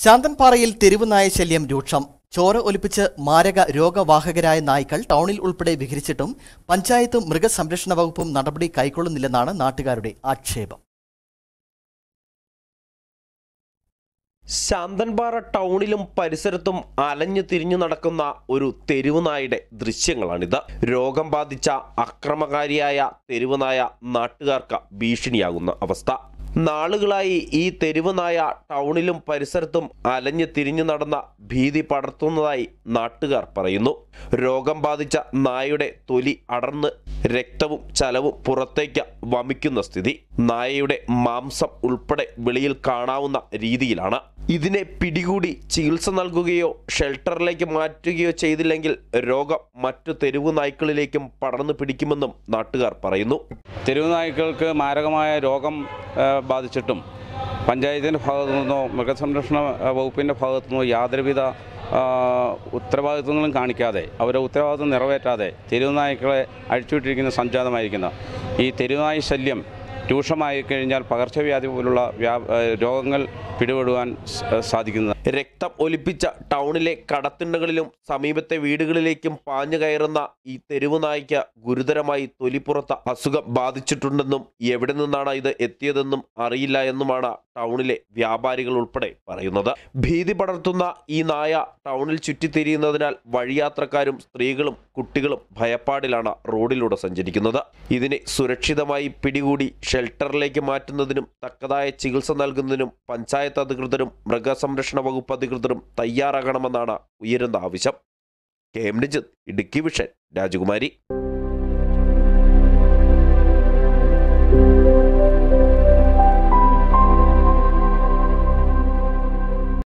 ശാന്തൻപാറയിൽ തെരുവ് നായ ശല്യം രൂക്ഷം ചോര ഒലിപ്പിച്ച് മാരക രോഗവാഹകരായ നായ്ക്കൾ ടൗണിൽ ഉൾപ്പെടെ വിഹരിച്ചിട്ടും പഞ്ചായത്തും മൃഗസംരക്ഷണ വകുപ്പും നടപടി കൈക്കൊള്ളുന്നില്ലെന്നാണ് നാട്ടുകാരുടെ ആക്ഷേപം ശാന്തൻപാറ ടൗണിലും പരിസരത്തും അലഞ്ഞു തിരിഞ്ഞു നടക്കുന്ന ഒരു തെരുവുനായുടെ ദൃശ്യങ്ങളാണിത് രോഗം ബാധിച്ച അക്രമകാരിയായ തെരുവുനായ നാട്ടുകാർക്ക് ഭീഷണിയാകുന്ന അവസ്ഥ നാളുകളായി ഈ തെരുവുനായ ടൗണിലും പരിസരത്തും അലഞ്ഞു തിരിഞ്ഞു നടന്ന ഭീതി പടർത്തുന്നതായി നാട്ടുകാർ പറയുന്നു രോഗം ബാധിച്ച നായയുടെ തൊലി അടർന്ന് രക്തവും ചലവും പുറത്തേക്ക് വമിക്കുന്ന സ്ഥിതി നായയുടെ മാംസം ഉൾപ്പെടെ വെളിയിൽ കാണാവുന്ന രീതിയിലാണ് ഇതിനെ പിടികൂടി ചികിത്സ നൽകുകയോ ഷെൽട്ടറിലേക്ക് മാറ്റുകയോ ചെയ്തില്ലെങ്കിൽ രോഗം മറ്റു തെരുവു നായ്ക്കളിലേക്കും പടർന്നു പിടിക്കുമെന്നും നാട്ടുകാർ പറയുന്നു തെരുവ് നായ്ക്കൾക്ക് മാരകമായ രോഗം ആ, ബാധിച്ചിട്ടും പഞ്ചായത്തിൻ്റെ ഭാഗത്തു നിന്നോ മൃഗസംരക്ഷണ ആ, വകുപ്പിൻ്റെ ഭാഗത്തു നിന്നോ യാതൊരുവിധ ആ, ഉത്തരവാദിത്വങ്ങളും കാണിക്കാതെ അവരുടെ ഉത്തരവാദിത്വം നിറവേറ്റാതെ തെരുവ് നായ്ക്കളെ അഴിച്ചുവിട്ടിരിക്കുന്ന സംജാതമായിരിക്കുന്ന ഈ തെരുവുനായ ശല്യം രൂക്ഷമായി കഴിഞ്ഞാൽ പകർച്ചവ്യാധി പോലുള്ള വ്യാ ആ, രോഗങ്ങൾ പിടിപെടുവാൻ സ- സാധിക്കുന്നത് രക്തം ഒലിപ്പിച്ച ടൗണിലെ കടത്തിണ്ടകളിലും സമീപത്തെ വീടുകളിലേക്കും പാഞ്ഞു കയറുന്ന ഈ തെരുവു നായ്ക്ക് ഗുരുതരമായി തൊലിപ്പുറത്ത് അസുഖം ബാധിച്ചിട്ടുണ്ടെന്നും എവിടെ നിന്നാണ് ഇത് എത്തിയതെന്നും അറിയില്ല എന്നുമാണ് ടൗണിലെ വ്യാപാരികൾ ഉൾപ്പെടെ പറയുന്നത് ഭീതി പടർത്തുന്ന ഈ നായ ടൗണിൽ ചുറ്റിത്തിരിയുന്നതിനാൽ വഴിയാത്രക്കാരും സ്ത്രീകളും കുട്ടികളും ഭയപ്പാടിലാണ് റോഡിലൂടെ സഞ്ചരിക്കുന്നത് ഇതിനെ സുരക്ഷിതമായി പിടികൂടി ഷെൽട്ടറിലേക്ക് മാറ്റുന്നതിനും തക്കതായ ചികിത്സ നൽകുന്നതിനും പഞ്ചായത്ത് അധികൃതരും മൃഗസംരക്ഷണ വകുപ്പ് അധികൃതരും തയ്യാറാകണമെന്നാണ് ഉയരുന്ന ആവശ്യം K M Nijith Idukki vision രാജകുമാരി